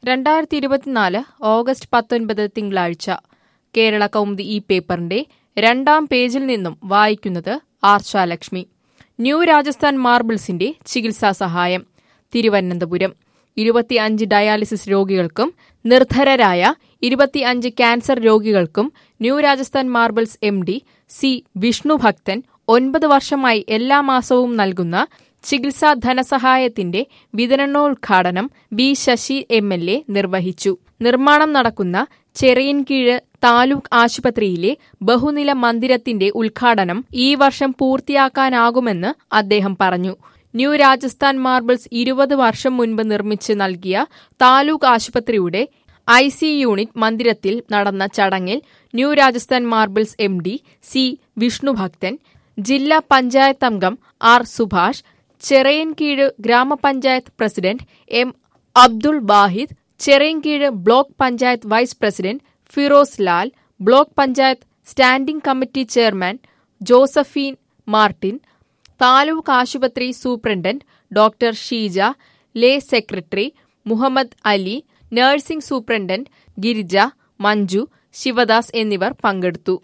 രണ്ടായിരത്തി ഇരുപത്തിനാല് ഓഗസ്റ്റ് പത്തൊൻപത് തിങ്കളാഴ്ച കേരള കൗമുദി ഈ പേപ്പറിന്റെ രണ്ടാം പേജിൽ നിന്നും വായിക്കുന്നത് ആർഷാലക്ഷ്മി ന്യൂ രാജസ്ഥാൻ മാർബിൾസിന്റെ ചികിത്സാ സഹായം തിരുവനന്തപുരം ഇരുപത്തിയഞ്ച് ഡയാലിസിസ് രോഗികൾക്കും നിർധരരായ ഇരുപത്തിയഞ്ച് ക്യാൻസർ രോഗികൾക്കും new Rajasthan marbles M D C Vishnu Bhakthan ഒൻപത് വർഷമായി എല്ലാ മാസവും നൽകുന്ന ചികിത്സാ ധനസഹായത്തിന്റെ വിതരണോദ്ഘാടനം B Sasi M L A നിർവഹിച്ചു നിർമ്മാണം നടക്കുന്ന ചെറിയൻകീഴ് താലൂക്ക് ആശുപത്രിയിലെ ബഹുനില മന്ദിരത്തിന്റെ ഉദ്ഘാടനം ഈ വർഷം പൂർത്തിയാക്കാനാകുമെന്ന് അദ്ദേഹം പറഞ്ഞു ന്യൂ രാജസ്ഥാൻ മാർബിൾസ് ഇരുപത് വർഷം മുൻപ് നിർമ്മിച്ച് നൽകിയ താലൂക്ക് ആശുപത്രിയുടെ ഐ സി യൂണിറ്റ് മന്ദിരത്തിൽ നടന്ന ചടങ്ങിൽ new Rajasthan marbles M D C Vishnubhakthan ജില്ലാ പഞ്ചായത്ത് അംഗം ആർ സുഭാഷ് ചെറയൻകീഴ് ഗ്രാമപഞ്ചായത്ത് president M Abdul Wahid Cherayinkeezhu block panchayat vice president Firoz Lal block panchayat standing committee chairman Josephine Martin taluk ആശുപത്രി superintendent doctor Sheeja lay secretary Muhammad Ali nursing superintendent Girija Manju Sivadas എന്നിവർ പങ്കെടുത്തു